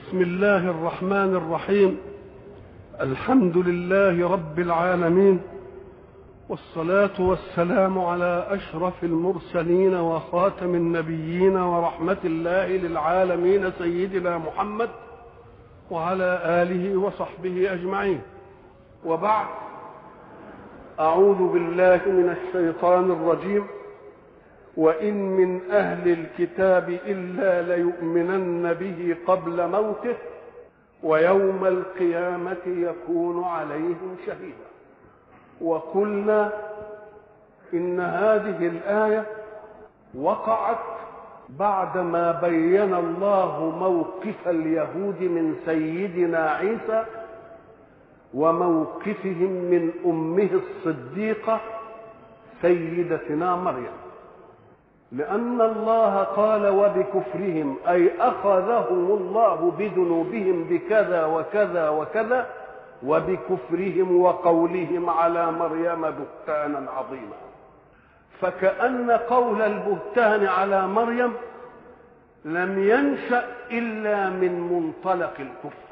بسم الله الرحمن الرحيم الحمد لله رب العالمين والصلاة والسلام على أشرف المرسلين وخاتم النبيين ورحمة الله للعالمين سيدنا محمد وعلى آله وصحبه أجمعين وبعد أعوذ بالله من الشيطان الرجيم وإن من أهل الكتاب إلا ليؤمنن به قبل موته ويوم القيامة يكون عليهم شهيدا وقلنا إن هذه الآية وقعت بعدما بين الله موقف اليهود من سيدنا عيسى وموقفهم من أمه الصديقة سيدتنا مريم لأن الله قال وبكفرهم أي أخذهم الله بذنوبهم بكذا وكذا وكذا وبكفرهم وقولهم على مريم بهتانا عظيما فكأن قول البهتان على مريم لم ينشأ إلا من منطلق الكفر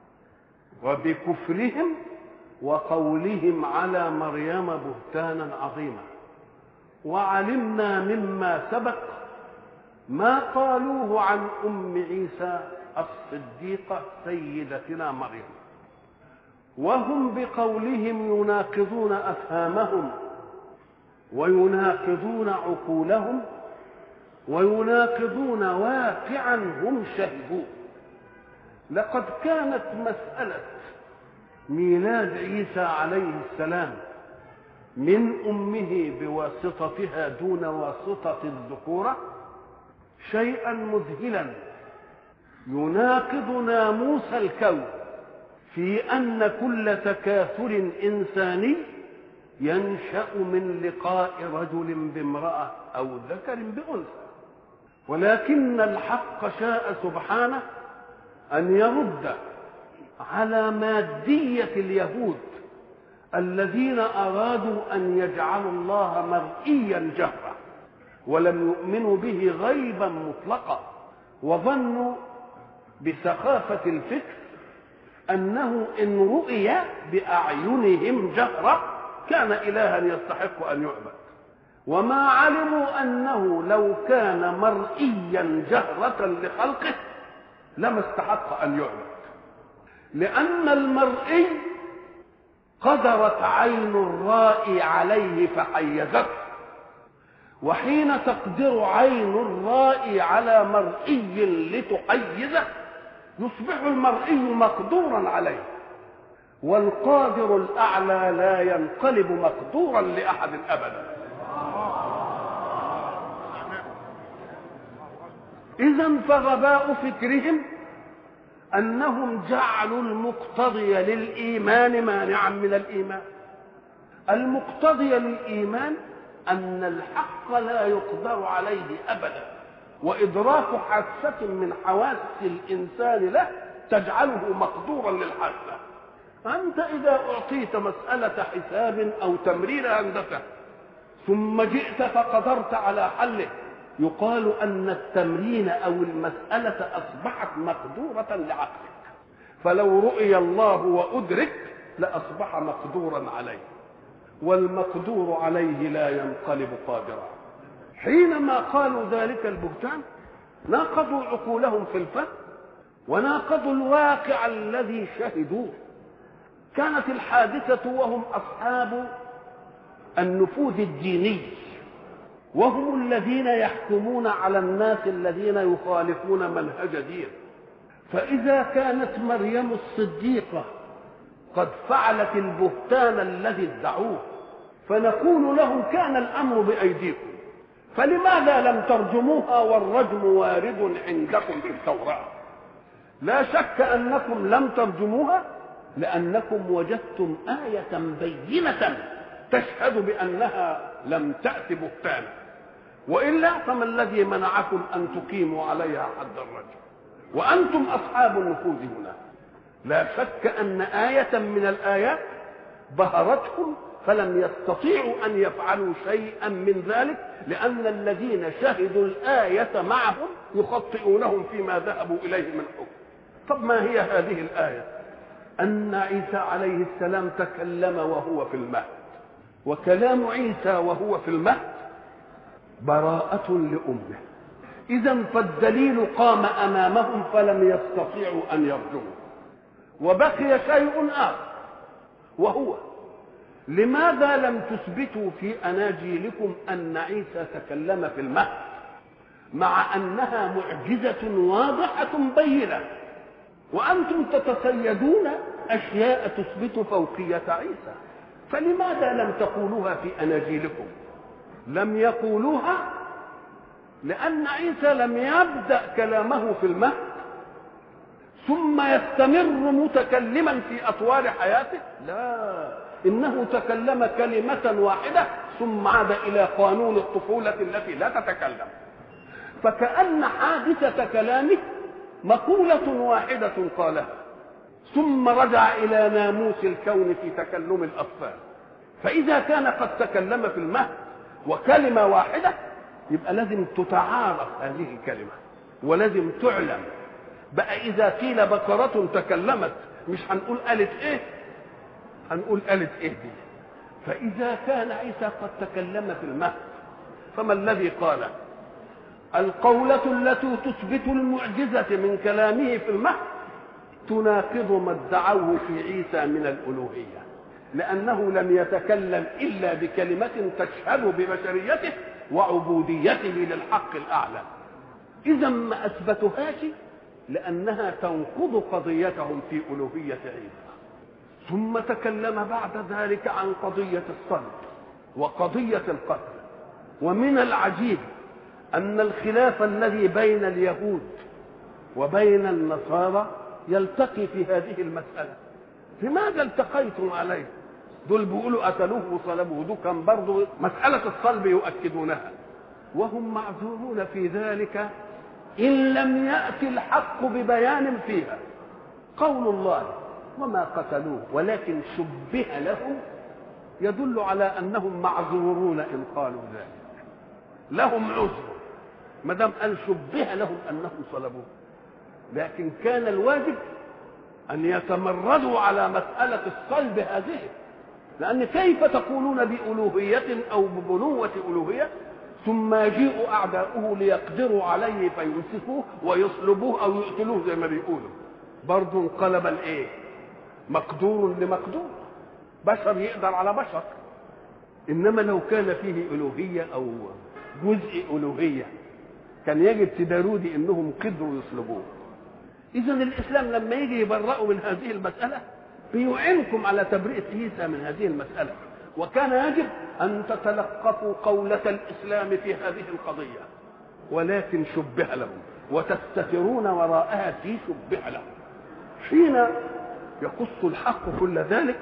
وبكفرهم وقولهم على مريم بهتانا عظيما وعلمنا مما سبق ما قالوه عن ام عيسى الصديقه سيدتنا مريم وهم بقولهم يناقضون افهامهم ويناقضون عقولهم ويناقضون واقعا هم شهدوه لقد كانت مساله ميلاد عيسى عليه السلام من امه بواسطتها دون واسطه الذكوره شيئا مذهلا يناقض ناموس الكون في ان كل تكاثر انساني ينشا من لقاء رجل بامراه او ذكر بانثى ولكن الحق شاء سبحانه ان يرد على ماديه اليهود الذين أرادوا أن يجعلوا الله مرئيا جهرا ولم يؤمنوا به غيبا مطلقا وظنوا بسخافة الفكر أنه إن رؤي بأعينهم جهرا كان إلها يستحق أن يعبد وما علموا أنه لو كان مرئيا جهرة لخلقه لما استحق أن يعبد لأن المرئي قدرت عين الرائي عليه فحيزته وحين تقدر عين الرائي على مرئي لتحيزه يصبح المرئي مقدورا عليه والقادر الاعلى لا ينقلب مقدورا لاحد ابدا اذا فغباء فكرهم انهم جعلوا المقتضي للايمان مانعا من الايمان المقتضي للايمان ان الحق لا يقدر عليه ابدا وادراك حاسه من حواس الانسان له تجعله مقدورا للحاسه انت اذا اعطيت مساله حساب او تمرير هندسه ثم جئت فقدرت على حله يقال ان التمرين او المساله اصبحت مقدوره لعقلك فلو رؤي الله وادرك لاصبح مقدورا عليه والمقدور عليه لا ينقلب قادرا حينما قالوا ذلك البهتان ناقضوا عقولهم في الفهم وناقضوا الواقع الذي شهدوه كانت الحادثه وهم اصحاب النفوذ الديني وهم الذين يحكمون على الناس الذين يخالفون منهج دين فإذا كانت مريم الصديقة قد فعلت البهتان الذي ادعوه فنقول لهم كان الأمر بأيديكم فلماذا لم ترجموها والرجم وارد عندكم في التوراة لا شك أنكم لم ترجموها لأنكم وجدتم آية بينة تشهد بأنها لم تأت بهتانا والا فما الذي منعكم ان تقيموا عليها حد الرجم وانتم اصحاب النفوذ هنا لا شك ان ايه من الايات ظهرتهم فلم يستطيعوا ان يفعلوا شيئا من ذلك لان الذين شهدوا الايه معهم يخطئونهم فيما ذهبوا اليه من حكم طب ما هي هذه الآية أن عيسى عليه السلام تكلم وهو في المهد وكلام عيسى وهو في المهد براءة لأمه إذا فالدليل قام أمامهم فلم يستطيعوا أن يرجوه وبقي شيء آخر وهو لماذا لم تثبتوا في أناجيلكم أن عيسى تكلم في المهد مع أنها معجزة واضحة بينة وأنتم تتصيدون أشياء تثبت فوقية عيسى فلماذا لم تقولوها في أناجيلكم لم يقولوها لأن عيسى لم يبدأ كلامه في المهد ثم يستمر متكلما في أطوار حياته لا إنه تكلم كلمة واحدة ثم عاد إلى قانون الطفولة التي لا تتكلم فكأن حادثة كلامه مقولة واحدة قالها ثم رجع إلى ناموس الكون في تكلم الأطفال فإذا كان قد تكلم في المهد وكلمة واحدة يبقى لازم تتعارف هذه الكلمة ولازم تعلم بقى إذا قيل بقرة تكلمت مش هنقول قالت إيه هنقول قالت إيه دي فإذا كان عيسى قد تكلم في المهد فما الذي قاله القولة التي تثبت المعجزة من كلامه في المهد تناقض ما ادعوه في عيسى من الألوهية لأنه لم يتكلم إلا بكلمة تشهد ببشريته وعبوديته للحق الأعلى إذا ما أثبتهاش لأنها تنقض قضيتهم في ألوهية عيسى ثم تكلم بعد ذلك عن قضية الصلب وقضية القتل ومن العجيب أن الخلاف الذي بين اليهود وبين النصارى يلتقي في هذه المسألة لماذا التقيتم عليه دول بيقولوا قتلوه وصلبوه دول كان برضه مسألة الصلب يؤكدونها وهم معذورون في ذلك إن لم يأتي الحق ببيان فيها قول الله وما قتلوه ولكن شبه له يدل على أنهم معذورون إن قالوا ذلك لهم عذر ما دام قال شبه لهم أنهم صلبوه لكن كان الواجب أن يتمردوا على مسألة الصلب هذه لأن كيف تقولون بألوهية أو ببنوة ألوهية ثم يجيء أعداؤه ليقدروا عليه فيمسكوه ويصلبوه أو يقتلوه زي ما بيقولوا برضه انقلب الإيه؟ مقدور لمقدور بشر يقدر على بشر إنما لو كان فيه ألوهية أو جزء ألوهية كان يجب تدارودي إنهم قدروا يصلبوه إذا الإسلام لما يجي يبرأوا من هذه المسألة بيعينكم على تبرئة عيسى من هذه المسألة وكان يجب أن تتلقفوا قولة الإسلام في هذه القضية ولكن شبه لهم وتستترون وراءها في شبه لهم حين يقص الحق كل ذلك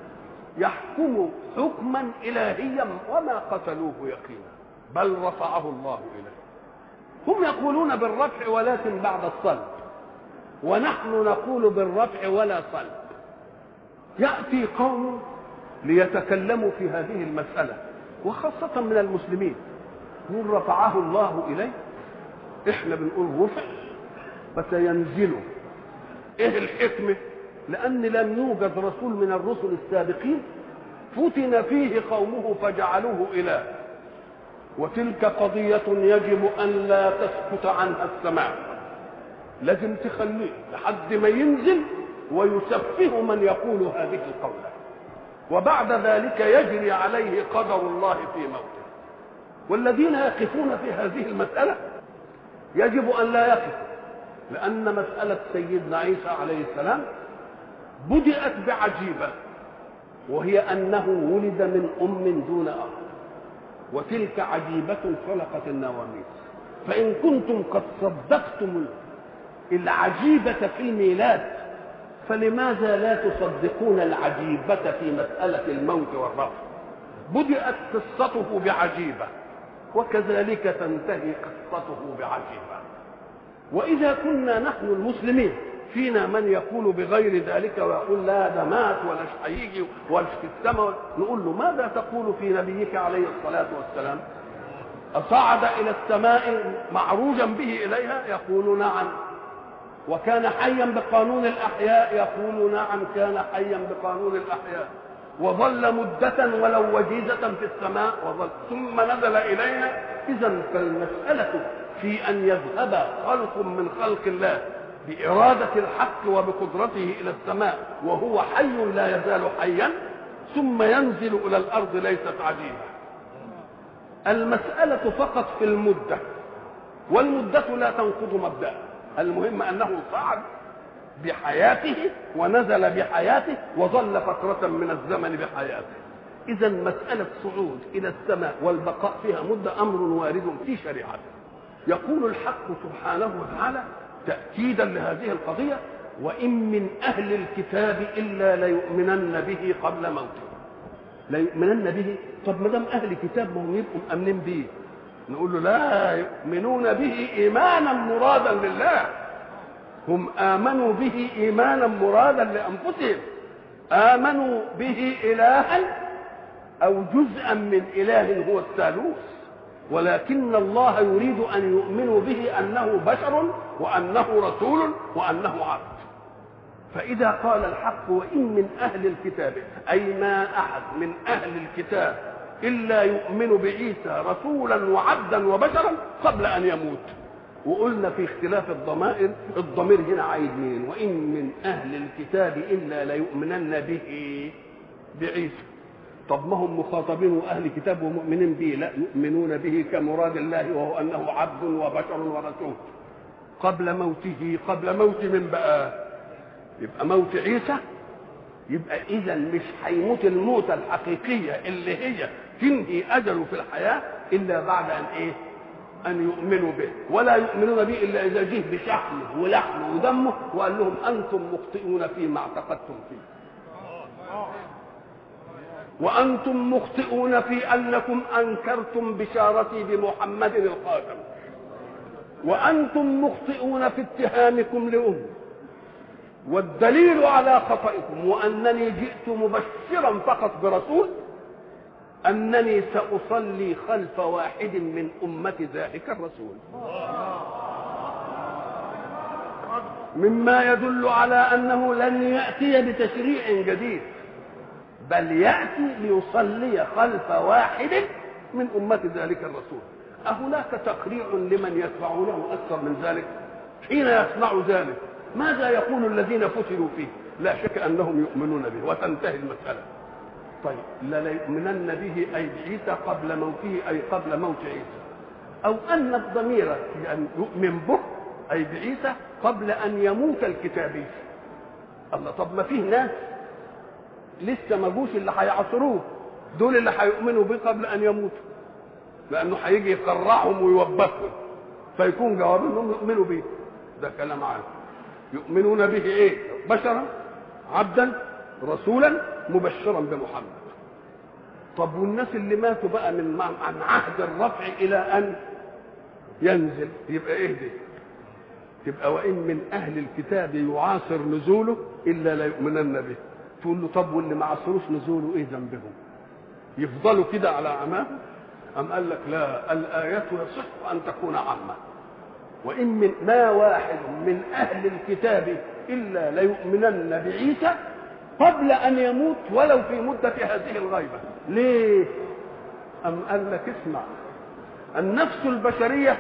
يحكم حكما إلهيا وما قتلوه يقينا بل رفعه الله إليه هم يقولون بالرفع ولكن بعد الصلب ونحن نقول بالرفع ولا صلب يأتي قوم ليتكلموا في هذه المسألة وخاصة من المسلمين يقول رفعه الله إليه احنا بنقول رفع فسينزل ايه الحكمة لأن لم يوجد رسول من الرسل السابقين فتن فيه قومه فجعلوه إله وتلك قضية يجب أن لا تسكت عنها السماء لازم تخليه لحد ما ينزل ويسفه من يقول هذه القولة وبعد ذلك يجري عليه قدر الله في موته والذين يقفون في هذه المسألة يجب أن لا يقفوا لأن مسألة سيدنا عيسى عليه السلام بدأت بعجيبة وهي أنه ولد من أم دون أب وتلك عجيبة خلقت النواميس فإن كنتم قد صدقتم العجيبة في الميلاد فلماذا لا تصدقون العجيبة في مسألة الموت والرفع بدأت قصته بعجيبة وكذلك تنتهي قصته بعجيبة وإذا كنا نحن المسلمين فينا من يقول بغير ذلك ويقول لا ده مات ولا هيجي ولا في السماء نقول له ماذا تقول في نبيك عليه الصلاة والسلام أصعد إلى السماء معروجا به إليها يقول نعم وكان حيا بقانون الأحياء يقول نعم كان حيا بقانون الأحياء وظل مدة ولو وجيزة في السماء وظل ثم نزل إلينا إذا فالمسألة في أن يذهب خلق من خلق الله بإرادة الحق وبقدرته إلى السماء وهو حي لا يزال حيا ثم ينزل إلى الأرض ليست عجيبة المسألة فقط في المدة والمدة لا تنقض مبدأ المهم أنه صعد بحياته ونزل بحياته وظل فترة من الزمن بحياته إذا مسألة صعود إلى السماء والبقاء فيها مدة أمر وارد في شريعته يقول الحق سبحانه وتعالى تأكيدا لهذه القضية وإن من أهل الكتاب إلا ليؤمنن به قبل موته ليؤمنن به طب ما دام أهل كتاب ما هم يبقوا مأمنين به نقول له لا يؤمنون به إيمانا مرادا لله هم آمنوا به إيمانا مرادا لأنفسهم آمنوا به إلها أو جزءا من إله هو الثالوث ولكن الله يريد أن يؤمنوا به أنه بشر وأنه رسول وأنه عبد فإذا قال الحق وإن من أهل الكتاب أي ما أحد من أهل الكتاب إلا يؤمن بعيسى رسولا وعبدا وبشرا قبل أن يموت وقلنا في اختلاف الضمائر الضمير هنا عايز مين وإن من أهل الكتاب إلا ليؤمنن به بعيسى طب ما هم مخاطبين واهل كتاب ومؤمنين به لا يؤمنون به كمراد الله وهو انه عبد وبشر ورسول قبل موته قبل موت من بقى يبقى موت عيسى يبقى اذا مش هيموت الموتة الحقيقية اللي هي تنهي اجله في الحياة الا بعد ان ايه ان يؤمنوا به ولا يؤمنون به الا اذا جه بشحمه ولحمه ودمه وقال لهم انتم مخطئون فيما اعتقدتم فيه وأنتم مخطئون في أنكم أنكرتم بشارتي بمحمد الخاتم وأنتم مخطئون في اتهامكم لأمي والدليل على خطئكم وأنني جئت مبشرا فقط برسول أنني سأصلي خلف واحد من أمة ذلك الرسول مما يدل على أنه لن يأتي بتشريع جديد بل يأتي ليصلي خلف واحد من أمة ذلك الرسول أهناك تقريع لمن يتبعونه أكثر من ذلك حين يصنع ذلك ماذا يقول الذين فتنوا فيه لا شك أنهم يؤمنون به وتنتهي المسألة طيب ليؤمنن به أي بعيسى قبل موته أي قبل موت عيسى أو أن الضمير يعني يؤمن به أي بعيسى قبل أن يموت الكتابي الله طب ما فيه ناس لسه ما جوش اللي هيعصروه دول اللي هيؤمنوا به قبل ان يموتوا لانه هيجي يقرعهم ويوبخهم فيكون جواب انهم يؤمنوا به ده كلام عام يؤمنون به ايه بشرا عبدا رسولا مبشرا بمحمد طب والناس اللي ماتوا بقى من عن عهد الرفع الى ان ينزل يبقى ايه دي تبقى وان من اهل الكتاب يعاصر نزوله الا ليؤمنن به تقول له طب واللي ما عصروش نزوله ايه ذنبهم يفضلوا كده على عماهم أم قال لك لا الآية يصح أن تكون عامة وإن من ما واحد من أهل الكتاب إلا ليؤمنن بعيسى قبل أن يموت ولو في مدة هذه الغيبة ليه أم قال لك اسمع النفس البشرية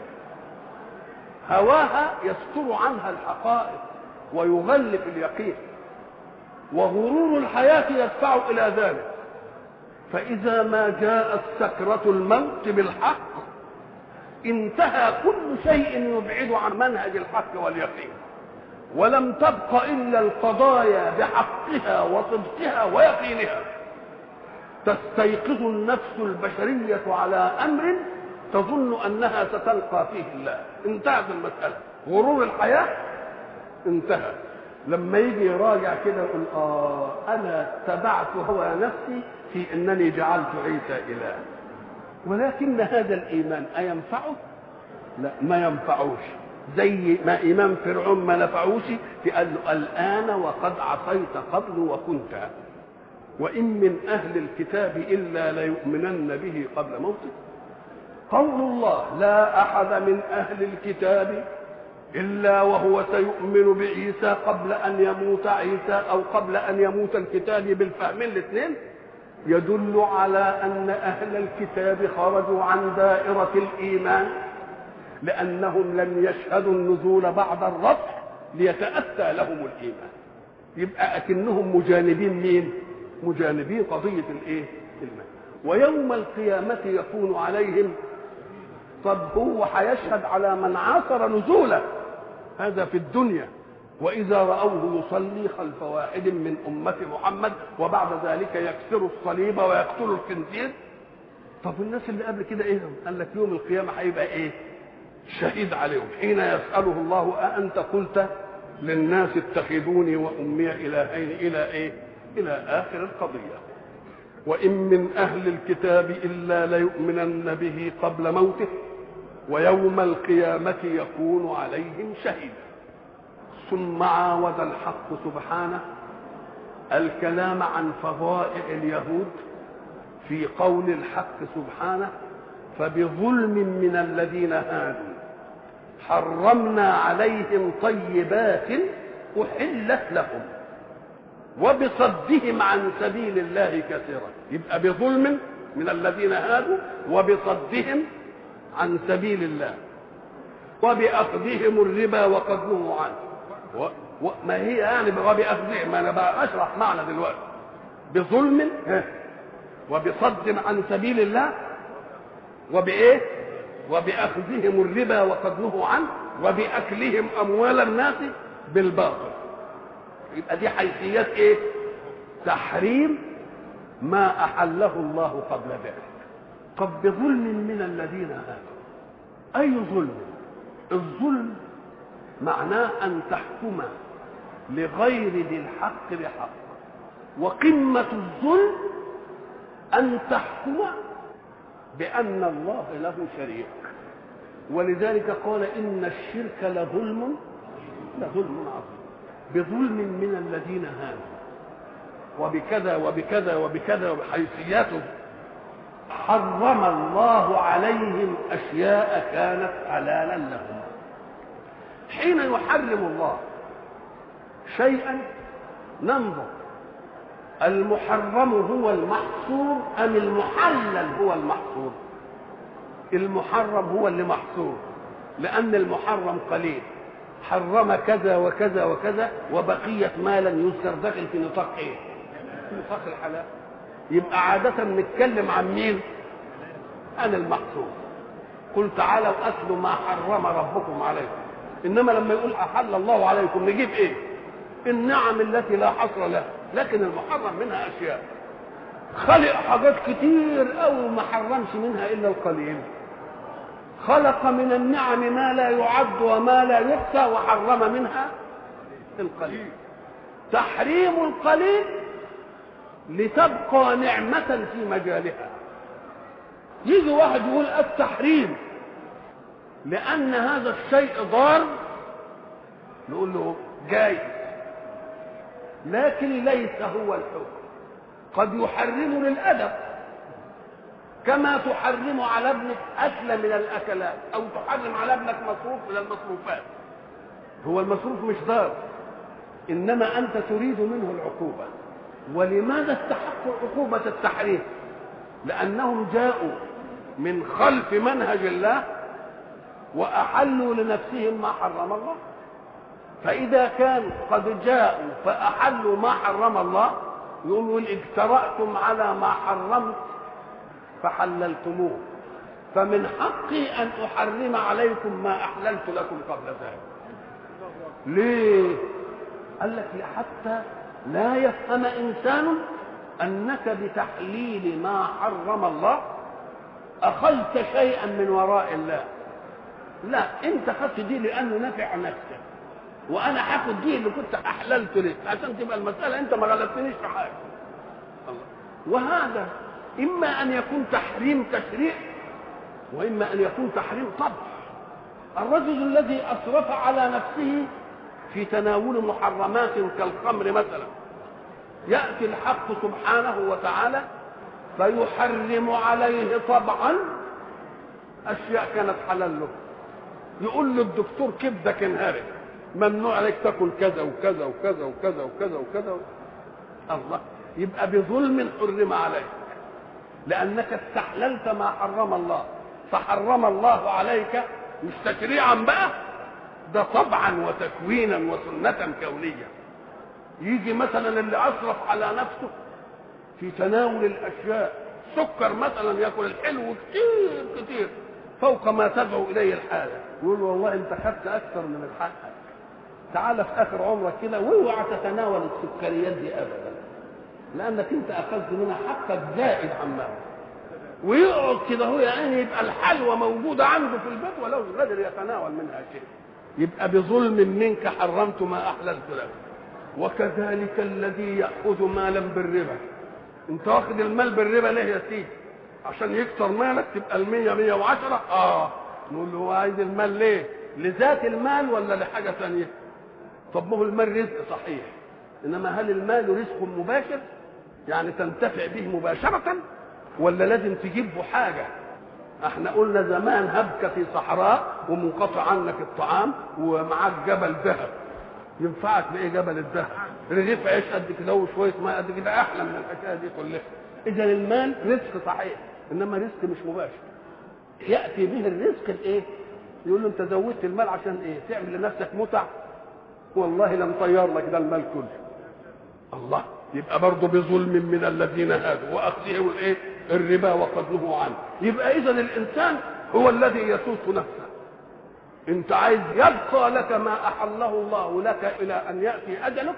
هواها يستر عنها الحقائق ويغلف اليقين وغرور الحياة يدفع إلى ذلك فإذا ما جاءت سكرة الموت بالحق انتهى كل شيء يبعد عن منهج الحق واليقين ولم تبق إلا القضايا بحقها وصدقها ويقينها تستيقظ النفس البشرية على أمر تظن أنها ستلقى فيه الله انتهت المسألة غرور الحياة انتهى لما يجي يراجع كده يقول اه انا تبعت هوى نفسي في انني جعلت عيسى اله ولكن هذا الايمان اينفعه لا ما ينفعوش زي ما ايمان فرعون ما نفعوش في قال له الان وقد عصيت قبل وكنت وان من اهل الكتاب الا ليؤمنن به قبل موته قول الله لا احد من اهل الكتاب إلا وهو سيؤمن بعيسى قبل أن يموت عيسى أو قبل أن يموت الكتاب بالفهمين الاثنين يدل على أن أهل الكتاب خرجوا عن دائرة الإيمان لأنهم لم يشهدوا النزول بعد الرفع ليتأتى لهم الإيمان يبقى أكنهم مجانبين مين؟ مجانبين قضية الإيه؟ الإيمان ويوم القيامة يكون عليهم طب هو هيشهد على من عاصر نزوله هذا في الدنيا وإذا رأوه يصلي خلف واحد من أمة محمد وبعد ذلك يكسر الصليب ويقتل الخنزير طب الناس اللي قبل كده ايه قال لك يوم القيامة هيبقى ايه شهيد عليهم حين يسأله الله أأنت قلت للناس اتخذوني وأمي إلهين إلى ايه إلى آخر القضية وإن من أهل الكتاب إلا ليؤمنن به قبل موته ويوم القيامة يكون عليهم شهيدا ثم عاود الحق سبحانه الكلام عن فضائع اليهود في قول الحق سبحانه فبظلم من الذين هادوا حرمنا عليهم طيبات احلت لهم وبصدهم عن سبيل الله كثيرا يبقى بظلم من الذين هادوا وبصدهم عن سبيل الله وبأخذهم الربا وقد نهوا عنه و... و... ما هي يعني وبأخذهم ما أنا بقى أشرح معنى دلوقتي بظلم وبصد عن سبيل الله وبإيه وبأخذهم الربا وقد نهوا عنه وبأكلهم أموال الناس بالباطل يبقى دي حيثيات إيه تحريم ما أحله الله قبل ذلك طب بظلم من الذين هادوا أي ظلم الظلم معناه أن تحكم لغير ذي الحق بحق وقمة الظلم أن تحكم بأن الله له شريك ولذلك قال إن الشرك لظلم لظلم عظيم بظلم من الذين هادوا وبكذا وبكذا وبكذا وبحيثياته حرم الله عليهم اشياء كانت حلالا لهم حين يحرم الله شيئا ننظر المحرم هو المحصور ام المحلل هو المحصور المحرم هو اللي محصور لان المحرم قليل حرم كذا وكذا وكذا وبقيه ما لم يذكر داخل في نطاق ايه في نطاق الحلال يبقى عادة نتكلم عن مين؟ أنا المحصور قل تعالوا أتلوا ما حرم ربكم عليكم إنما لما يقول أحل الله عليكم نجيب إيه؟ النعم التي لا حصر لها لكن المحرم منها أشياء خلق حاجات كتير أوي ما حرمش منها إلا القليل خلق من النعم ما لا يعد وما لا يحصى وحرم منها القليل تحريم القليل لتبقى نعمة في مجالها يجي واحد يقول التحريم لأن هذا الشيء ضار نقول له جاي لكن ليس هو الحكم قد يحرم للأدب كما تحرم على ابنك أكل من الأكلات أو تحرم على ابنك مصروف من المصروفات هو المصروف مش ضار إنما أنت تريد منه العقوبة ولماذا استحقوا عقوبة التحريم لأنهم جاءوا من خلف منهج الله وأحلوا لنفسهم ما حرم الله فإذا كانوا قد جاءوا فأحلوا ما حرم الله يقولون اجترأتم على ما حرمت فحللتموه فمن حقي أن أحرم عليكم ما أحللت لكم قبل ذلك ليه؟ قال لك حتى لا يفهم انسان انك بتحليل ما حرم الله اخذت شيئا من وراء الله لا انت خدت دي لانه نفع نفسك وانا هاخد دي اللي كنت احللت لك عشان تبقى المساله انت ما غلبتنيش في حاجه الله وهذا اما ان يكون تحريم تشريع واما ان يكون تحريم طبع الرجل الذي اسرف على نفسه في تناول محرمات كالخمر مثلا ياتي الحق سبحانه وتعالى فيحرم عليه طبعا اشياء كانت حلال له يقول له الدكتور كبدك انهرت ممنوع عليك تاكل كذا وكذا وكذا وكذا وكذا وكذا الله يبقى بظلم حرم عليك لانك استحللت ما حرم الله فحرم الله عليك مش تشريعا بقى ده طبعا وتكوينا وسنة كونية يجي مثلا اللي أسرف على نفسه في تناول الأشياء سكر مثلا ياكل الحلو كتير كتير فوق ما تدعو إليه الحالة يقول له والله أنت خدت أكثر من الحق تعال في آخر عمرك كده واوعى تتناول السكريات دي أبدا لأنك أنت أخذت منها حقك زائد عما ويقعد كده هو يعني يبقى الحلوى موجودة عنده في البيت ولو قادر يتناول منها شيء يبقى بظلم منك حرمت ما أحللت لك وكذلك الذي يأخذ مالا بالربا انت واخد المال بالربا ليه يا سيدي عشان يكسر مالك تبقى المية مية وعشرة اه نقول له هو عايز المال ليه لذات المال ولا لحاجة ثانية طب ما هو المال رزق صحيح انما هل المال رزق مباشر يعني تنتفع به مباشرة ولا لازم تجيب له حاجة احنا قلنا زمان هبك في صحراء ومنقطع عنك الطعام ومعاك جبل ذهب ينفعك بايه جبل الذهب رغيف عيش قد كده وشويه ماء قد كده احلى من الحكايه دي كلها اذا المال رزق صحيح انما رزق مش مباشر ياتي به الرزق الايه يقول له انت زودت المال عشان ايه تعمل لنفسك متع والله لم طير لك ده المال كله الله يبقى برضه بظلم من الذين هادوا واخذهم الايه الربا وقد نهوا عنه يبقى اذا الانسان هو الذي يسوس نفسه انت عايز يبقى لك ما احله الله لك الى ان ياتي اجلك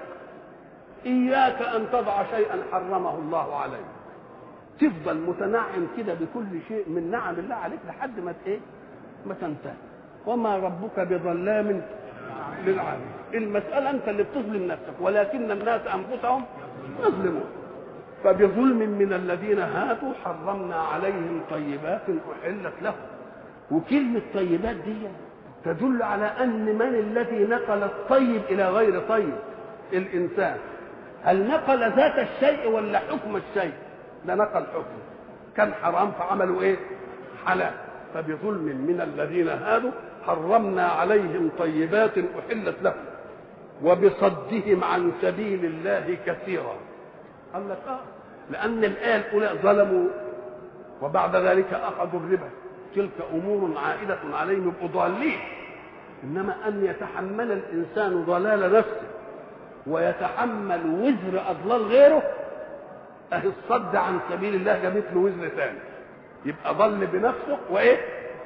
اياك ان تضع شيئا حرمه الله عليك تفضل متنعم كده بكل شيء من نعم الله عليك لحد ما ايه ما تنتهي وما ربك بظلام للعالمين المساله انت اللي بتظلم نفسك ولكن الناس انفسهم يظلمون فبظلم من الذين هادوا حرمنا عليهم طيبات احلت لهم وكلمه طيبات دي تدل على ان من الذي نقل الطيب الى غير طيب الانسان هل نقل ذات الشيء ولا حكم الشيء ده نقل حكم كان حرام فعملوا ايه حلال فبظلم من الذين هادوا حرمنا عليهم طيبات احلت لهم وبصدهم عن سبيل الله كثيرا قال لك اه لان الايه الاولى ظلموا وبعد ذلك اخذوا الربا تلك امور عائده عليهم يبقوا ضالين انما ان يتحمل الانسان ضلال نفسه ويتحمل وزر اضلال غيره اهي الصد عن سبيل الله جابت له وزر ثاني يبقى ضل بنفسه وايه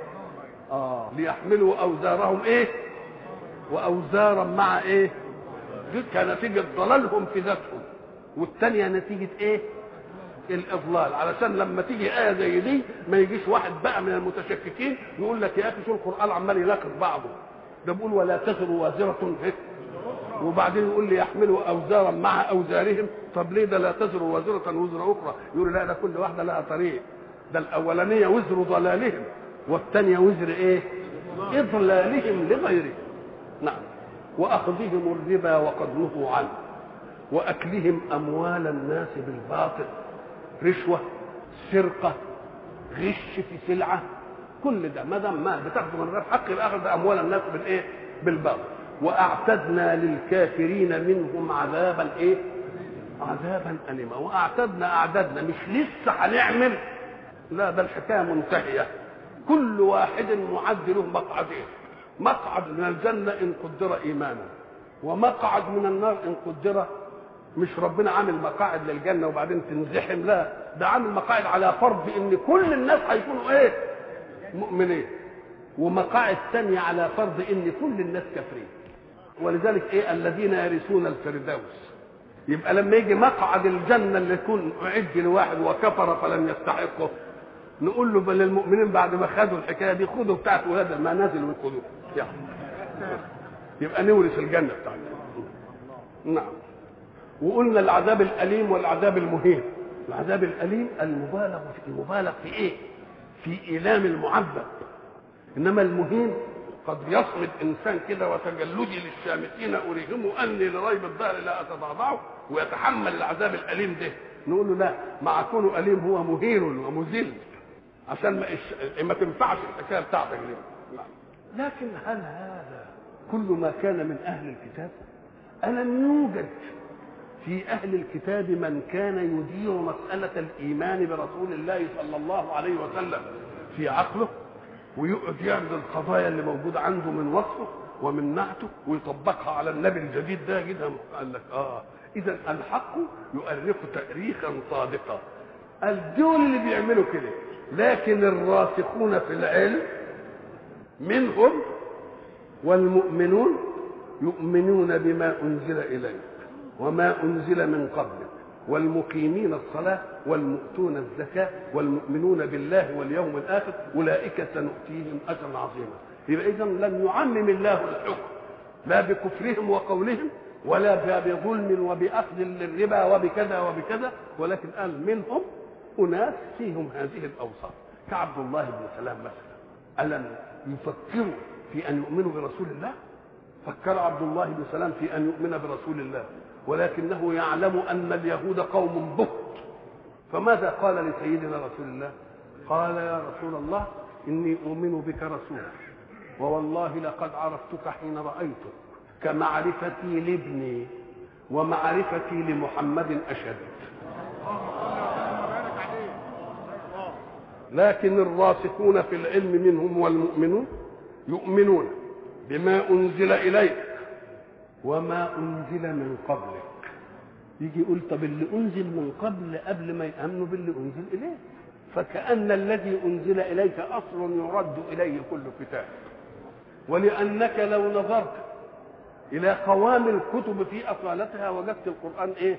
اه ليحملوا اوزارهم ايه واوزارا مع ايه دي كنتيجه ضلالهم في ذاتهم والثانيه نتيجه ايه الاضلال علشان لما تيجي ايه زي دي ما يجيش واحد بقى من المتشككين يقول لك يا اخي شو القران عمال يناقض بعضه ده بيقول ولا تزر وازره وبعدين يقول لي يحملوا اوزارا مع اوزارهم طب ليه ده لا تزر وازره وزر اخرى يقول لا ده كل واحده لها طريق ده الاولانيه وزر ضلالهم والثانيه وزر ايه اضلالهم لغيرهم نعم واخذهم الربا وقد نهوا عنه واكلهم اموال الناس بالباطل رشوه سرقه غش في سلعه كل ده ما دام مال بتاخده من غير حق يبقى اخذ اموال الناس بالايه بالباطل واعتدنا للكافرين منهم عذابا ايه عذابا اليما واعتدنا اعددنا مش لسه هنعمل لا ده الحكايه منتهيه كل واحد معد له مقعدين مقعد من الجنه ان قدر ايمانا ومقعد من النار ان قدر مش ربنا عامل مقاعد للجنه وبعدين تنزحم لا ده عامل مقاعد على فرض ان كل الناس هيكونوا ايه مؤمنين ومقاعد ثانيه على فرض ان كل الناس كافرين ولذلك ايه الذين يرثون الفردوس يبقى لما يجي مقعد الجنه اللي يكون اعد لواحد وكفر فلم يستحقه نقول له بل المؤمنين بعد ما خدوا الحكايه دي خدوا بتاعت ولاد ما نزلوا وخدوه يبقى نورث الجنه بتاعتنا نعم وقلنا العذاب الاليم والعذاب المهين العذاب الاليم المبالغ في المبالغ في ايه في ايلام المعذب انما المهين قد يصمد انسان كده وتجلدي للشامتين اريهم اني لريب الدهر لا اتضعضعه ويتحمل العذاب الاليم ده نقول له لا مع كونه اليم هو مهين ومذل عشان ما, إش... ما تنفعش الحكايه بتاعتك دي لكن هل هذا كل ما كان من أهل الكتاب ألم يوجد في أهل الكتاب من كان يدير مسألة الإيمان برسول الله صلى الله عليه وسلم في عقله ويقعد يعرض القضايا اللي موجودة عنده من وصفه ومن نعته ويطبقها على النبي الجديد ده كده قال لك اه اذا الحق يؤرخ تاريخا صادقا الدول اللي بيعملوا كده لكن الراسخون في العلم منهم والمؤمنون يؤمنون بما انزل اليك وما انزل من قبلك والمقيمين الصلاة والمؤتون الزكاة والمؤمنون بالله واليوم الآخر أولئك سنؤتيهم أجرا عظيما يبقى إذا لم يعمم الله الحكم لا بكفرهم وقولهم ولا بظلم وبأخذ للربا وبكذا وبكذا ولكن قال منهم أناس فيهم هذه الأوصاف كعبد الله بن سلام مثلا ألم يفكروا في أن يؤمنوا برسول الله فكر عبد الله بن سلام في أن يؤمن برسول الله ولكنه يعلم أن اليهود قوم بهت فماذا قال لسيدنا رسول الله قال يا رسول الله إني أؤمن بك رسول ووالله لقد عرفتك حين رأيتك كمعرفتي لابني ومعرفتي لمحمد أشد لكن الراسخون في العلم منهم والمؤمنون يؤمنون بما أنزل إليك وما أنزل من قبلك يجي يقول طب اللي أنزل من قبل قبل ما يأمنوا باللي أنزل إليه فكأن الذي أنزل إليك أصل يرد إليه كل كتاب ولأنك لو نظرت إلى قوام الكتب في أصالتها وجدت القرآن إيه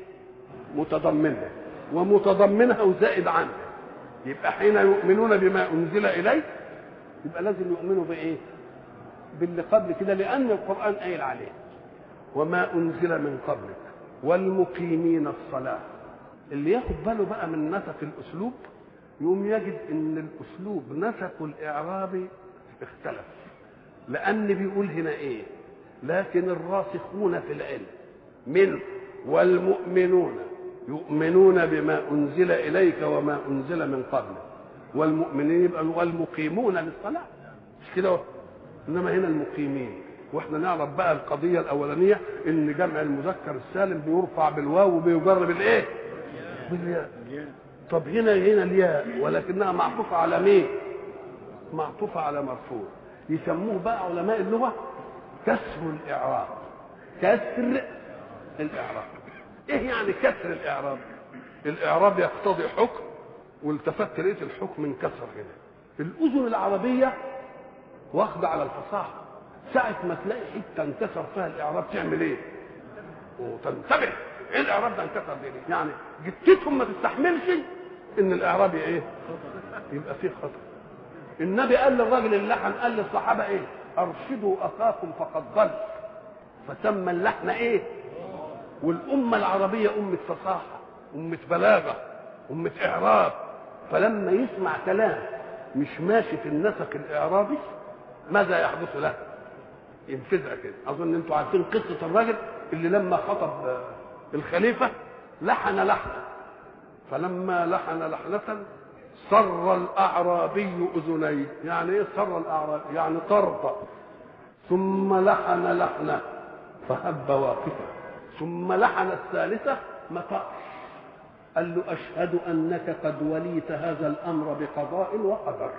متضمنها ومتضمنها وزائد عنها يبقى حين يؤمنون بما أنزل إليك يبقى لازم يؤمنوا بإيه باللي قبل كده لأن القرآن قايل عليه وما أنزل من قبلك والمقيمين الصلاة اللي ياخد باله بقى من نسق الأسلوب يقوم يجد ان الاسلوب نسق الاعرابي اختلف لان بيقول هنا ايه لكن الراسخون في العلم منه والمؤمنون يؤمنون بما انزل اليك وما انزل من قبلك والمؤمنين يبقى والمقيمون للصلاه مش كده انما هنا المقيمين واحنا نعرف بقى القضيه الاولانيه ان جمع المذكر السالم بيرفع بالواو وبيجر بالايه بالياء طب هنا هنا الياء ولكنها معطوفة على مين؟ معطوفة على مرفوع يسموه بقى علماء اللغة كسر الإعراب كسر الإعراب إيه يعني كسر الإعراب؟ الإعراب يقتضي حكم والتفت لقيت الحكم انكسر هنا الأذن العربية واخدة على الفصاحة ساعة ما تلاقي حتة انكسر فيها الإعراب تعمل إيه؟ وتنتبه ايه الاعراب ده انكسر ليه؟ يعني جتتهم ما تستحملش ان الاعراب ايه؟ يبقى فيه خطر. النبي قال للراجل اللحن قال للصحابه ايه؟ ارشدوا اخاكم فقد ضل. فسمى اللحن ايه؟ والامه العربيه امه فصاحه، امه بلاغه، امه اعراب. فلما يسمع كلام مش ماشي في النسق الاعرابي ماذا يحدث له؟ ينفزع كده، اظن انتوا عارفين قصه الراجل اللي لما خطب الخليفة لحن لحنا فلما لحن لحنة صر الأعرابي أذنيه يعني إيه صر الأعرابي يعني طرطأ ثم لحن لحنة فهب واقفا ثم لحن الثالثة مطأ قال له أشهد أنك قد وليت هذا الأمر بقضاء وقدر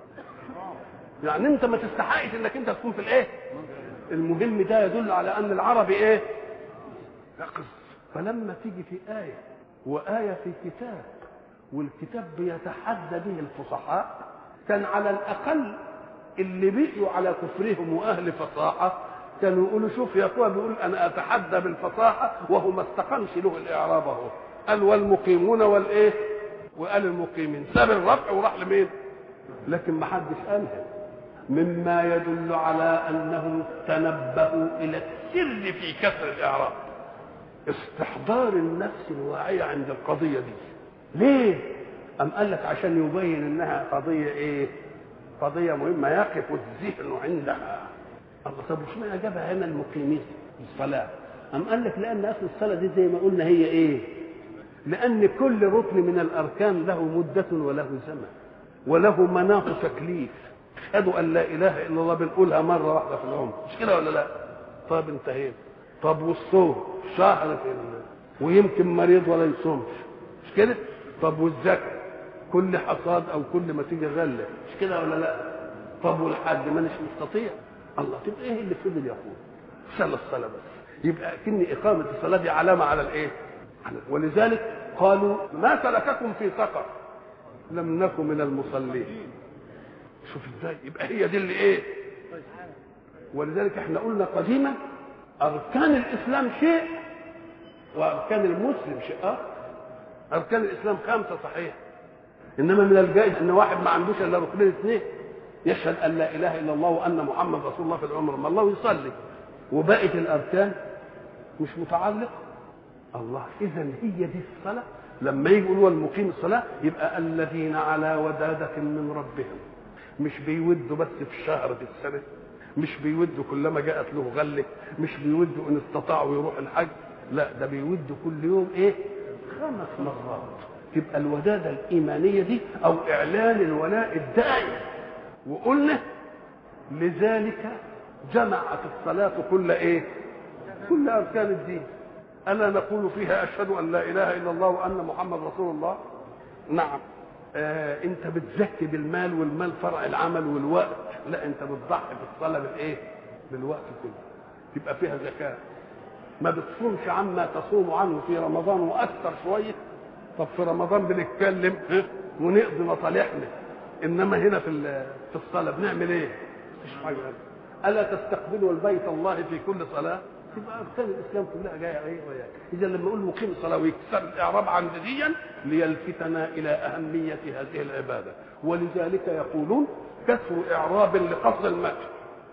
يعني أنت ما تستحقش أنك أنت تكون في الإيه المهم ده يدل على أن العربي إيه يقظ فلما تيجي في آية وآية في كتاب والكتاب بيتحدى به الفصحاء كان على الأقل اللي بقيوا على كفرهم وأهل فصاحة كانوا يقولوا شوف يا أخويا بيقول أنا أتحدى بالفصاحة وهو ما استقامش له الإعراب أهو قال والمقيمون والإيه وقال المقيمين ساب الرفع وراح لمين لكن ما حدش قالها مما يدل على أنهم تنبهوا إلى السر في كسر الإعراب استحضار النفس الواعية عند القضية دي ليه أم قال لك عشان يبين إنها قضية إيه قضية مهمة يقف الذهن عندها الله طب وش معنى جابها هنا المقيمين الصلاة أم قال لك لأن أصل الصلاة دي زي ما قلنا هي إيه لأن كل ركن من الأركان له مدة وله زمن وله مناط تكليف اشهد ان لا اله الا الله بنقولها مره واحده في العمر مش كده ولا لا طب انتهينا طب والصوم شهر في ال... ويمكن مريض ولا يصومش مش كده طب والزكاه كل حصاد او كل ما تيجي غله مش كده ولا لا طب والحج مانيش مستطيع الله تبقى ايه اللي فضل يقول صلى الصلاه بس يبقى كني اقامه الصلاه دي علامه على الايه ولذلك قالوا ما سلككم في سقر لم نكن من المصلين شوف ازاي يبقى هي دي اللي ايه ولذلك احنا قلنا قديما اركان الاسلام شيء واركان المسلم شيء اخر اركان الاسلام خمسه صحيح انما من الجائز ان واحد ما عندوش الا ركنين اثنين يشهد ان لا اله الا الله وان محمد رسول الله في العمر ما الله يصلي وبقيه الاركان مش متعلقه الله اذا هي دي الصلاه لما يجي يقولوا المقيم الصلاه يبقى الذين على وداده من ربهم مش بيودوا بس في الشهر في السنه مش بيودوا كلما جاءت له غله مش بيودوا ان استطاعوا يروح الحج لا ده بيودوا كل يوم ايه خمس مرات تبقى الوداده الايمانيه دي او اعلان الولاء الدائم وقلنا لذلك جمعت الصلاه كل ايه كل اركان الدين الا نقول فيها اشهد ان لا اله الا الله وان محمد رسول الله نعم آه انت بتزكي بالمال والمال فرع العمل والوقت لا انت بتضحي بالصلاه بالايه بالوقت كله تبقى فيها زكاه ما بتصومش عما تصوم عنه في رمضان واكثر شويه طب في رمضان بنتكلم ونقضي مصالحنا انما هنا في في الصلاه بنعمل ايه؟ مفيش حاجه الا تستقبلوا البيت الله في كل صلاه؟ تبقى اركان الاسلام كلها جايه ايه وياك اذا لما نقول مقيم الصلاه ويكسر الاعراب عن ديا ليلفتنا الى اهميه هذه العباده ولذلك يقولون كسر اعراب لقصد المدح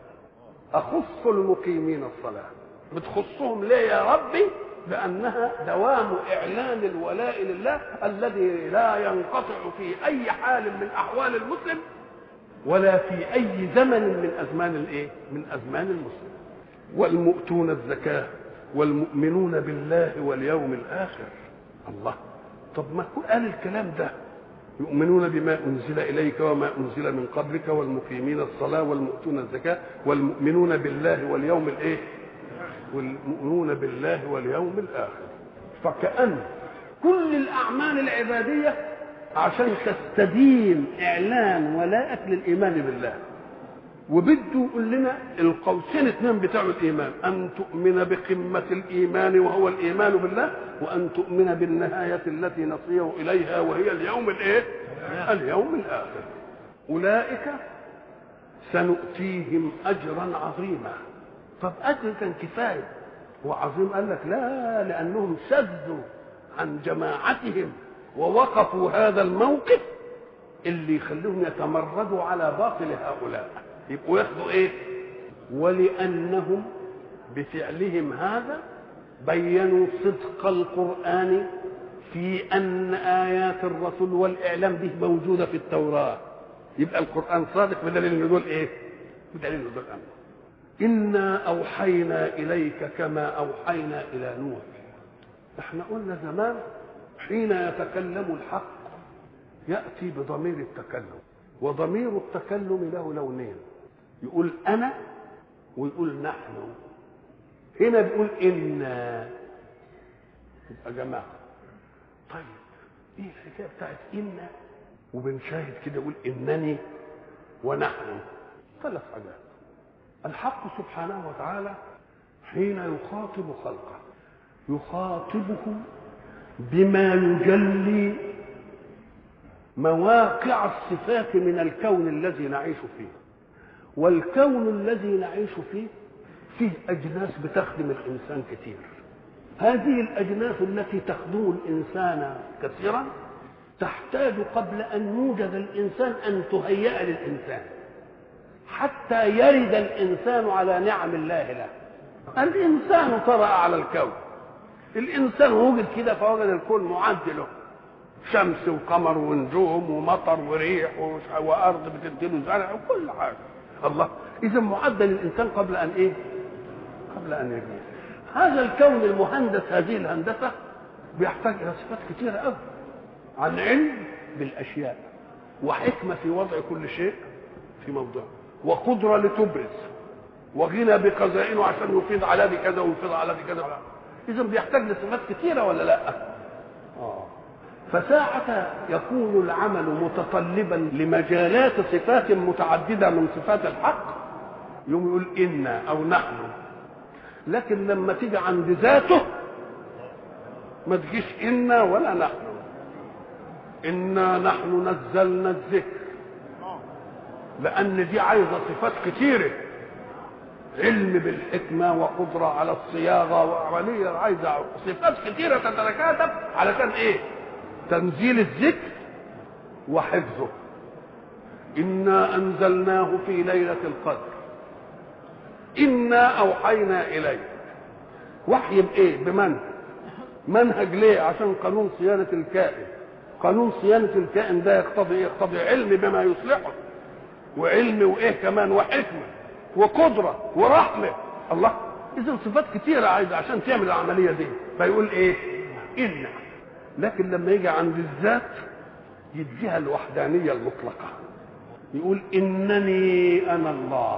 اخص المقيمين الصلاه بتخصهم ليه يا ربي لانها دوام اعلان الولاء لله الذي لا ينقطع في اي حال من احوال المسلم ولا في اي زمن من ازمان الايه من ازمان المسلم والمؤتون الزكاه والمؤمنون بالله واليوم الاخر الله طب ما قال الكلام ده يؤمنون بما انزل اليك وما انزل من قبلك والمقيمين الصلاه والمؤتون الزكاه والمؤمنون بالله واليوم الايه والمؤمنون بالله واليوم الاخر فكأن كل الاعمال العباديه عشان تستديم اعلان ولاءك للايمان بالله وبده يقول لنا القوسين اثنين بتاعوا الايمان ان تؤمن بقمه الايمان وهو الايمان بالله وان تؤمن بالنهايه التي نصير اليها وهي اليوم الايه اليوم الاخر اولئك سنؤتيهم اجرا عظيما طب اجر كان كفايه وعظيم قال لك لا لانهم شدوا عن جماعتهم ووقفوا هذا الموقف اللي يخليهم يتمردوا على باطل هؤلاء يبقوا ياخدوا ايه ولانهم بفعلهم هذا بينوا صدق القران في ان ايات الرسول والاعلام به موجوده في التوراه يبقى القران صادق بدليل ان دول ايه بدليل ان دول امر انا اوحينا اليك كما اوحينا الى نوح احنا قلنا زمان حين يتكلم الحق ياتي بضمير التكلم وضمير التكلم له لونين يقول انا ويقول نحن هنا بيقول انا يبقى جماعه طيب ايه الحكايه بتاعت انا وبنشاهد كده يقول انني ونحن ثلاث حاجات الحق سبحانه وتعالى حين يخاطب خلقه يخاطبه بما يجلي مواقع الصفات من الكون الذي نعيش فيه والكون الذي نعيش فيه فيه اجناس بتخدم الانسان كثير هذه الاجناس التي تخدم الانسان كثيرا تحتاج قبل ان يوجد الانسان ان تهيأ للانسان حتى يرد الانسان على نعم الله له الانسان طرأ على الكون الانسان وجد كده فوجد الكون معد له شمس وقمر ونجوم ومطر وريح وارض بتديله زرع وكل حاجه الله اذا معد للانسان قبل ان ايه قبل ان يجي هذا الكون المهندس هذه الهندسه بيحتاج الى صفات كثيره قوي عن علم بالاشياء وحكمه في وضع كل شيء في موضوع وقدره لتبرز وغنى بخزائنه عشان يفيض على دي كذا ويفيض على دي كذا اذا بيحتاج لصفات كثيره ولا لا اه فساعة يكون العمل متطلبا لمجالات صفات متعددة من صفات الحق يوم يقول إنا أو نحن لكن لما تيجي عند ذاته ما تجيش إنا ولا نحن إنا نحن نزلنا الذكر لأن دي عايزة صفات كتيرة علم بالحكمة وقدرة على الصياغة وعملية عايزة صفات كتيرة تتكاتب علشان إيه؟ تنزيل الذكر وحفظه انا انزلناه في ليله القدر انا اوحينا اليك وحي بايه بمنهج منهج ليه عشان قانون صيانه الكائن قانون صيانه الكائن ده يقتضي ايه يقتضي علم بما يصلحه وعلم وايه كمان وحكمه وقدره ورحمه الله اذا صفات كتيره عايزه عشان تعمل العمليه دي فيقول ايه إنا لكن لما يجي عند الذات يديها الوحدانية المطلقة يقول إنني أنا الله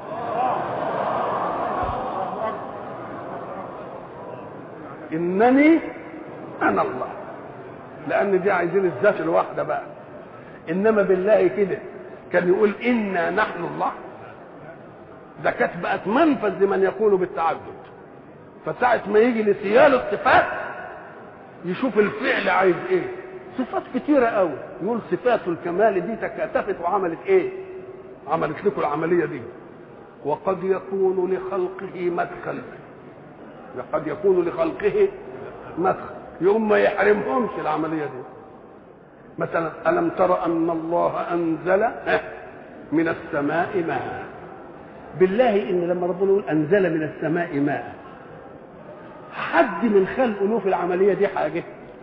إنني أنا الله لأن دي عايزين الذات الواحدة بقى إنما بالله كده كان يقول إنا نحن الله ده كانت بقت منفذ لمن يقول بالتعدد فساعة ما يجي لسيال الصفات يشوف الفعل عايز ايه صفات كتيرة قوي يقول صفات الكمال دي تكاتفت وعملت ايه عملت لكم العملية دي وقد يكون لخلقه مدخل قد يكون لخلقه مدخل يوم ما يحرمهمش العملية دي مثلا ألم تر أن الله أنزل من السماء ماء بالله إن لما ربنا يقول أنزل من السماء ماء حد من خلقه له في العمليه دي حاجه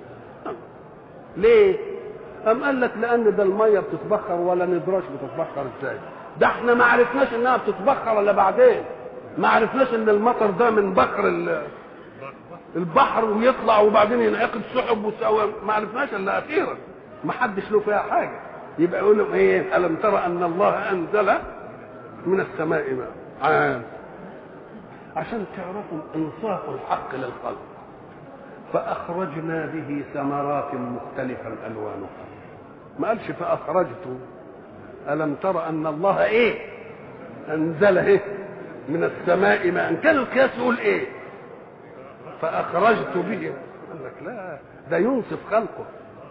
ليه أم قال لك لأن ده المية بتتبخر ولا ندراش بتتبخر ازاي ده احنا ما عرفناش انها بتتبخر الا بعدين ما عرفناش ان المطر ده من بخر البحر ويطلع وبعدين ينعقد سحب وسوى ما عرفناش الا اخيرا ما حدش له فيها حاجه يبقى يقول لهم ايه الم ترى ان الله انزل من السماء ماء عام عشان تعرفوا انصاف الحق للخلق فأخرجنا به ثمرات مختلفا ألوانها ما قالش فأخرجت ألم ترى أن الله إيه أنزل إيه من السماء ماء كان القياس يقول إيه فأخرجت به قال لك لا ده ينصف خلقه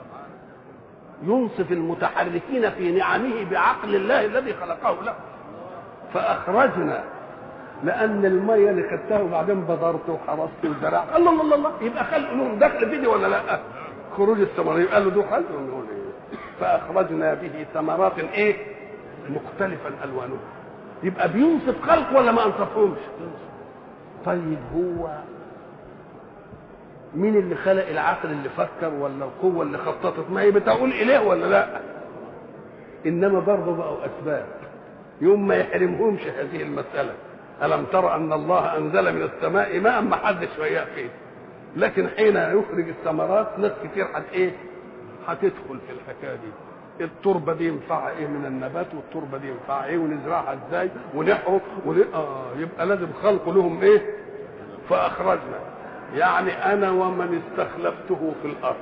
ينصف المتحركين في نعمه بعقل الله الذي خلقه له فأخرجنا لان الميه اللي خدتها وبعدين بذرت وحرست وزرعت الله الله الله يبقى خلق لهم دخل فيدي ولا لا خروج الثمرات قال له ده خلق نقول ايه فاخرجنا به ثمرات ايه مختلفا الوانها يبقى بينصف خلق ولا ما انصفهمش طيب هو مين اللي خلق العقل اللي فكر ولا القوه اللي خططت ما هي بتقول اليه ولا لا انما برضه بقوا اسباب يوم ما يحرمهمش هذه المساله ألم ترى أن الله أنزل من السماء ماء ما حدش وياه فيه لكن حين يخرج الثمرات ناس كتير حت إيه؟ هتدخل في الحكاية دي التربة دي ينفعها إيه من النبات والتربة دي ينفعها إيه ونزرعها إزاي ونحرق ون... آه يبقى لازم خلق لهم إيه؟ فأخرجنا يعني أنا ومن استخلفته في الأرض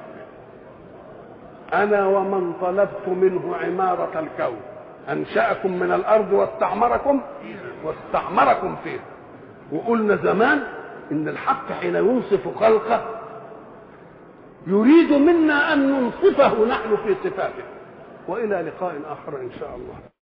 أنا ومن طلبت منه عمارة الكون أنشأكم من الأرض واستعمركم واستعمركم فيه وقلنا زمان إن الحق حين ينصف خلقه يريد منا أن ننصفه نحن في صفاته وإلى لقاء آخر إن شاء الله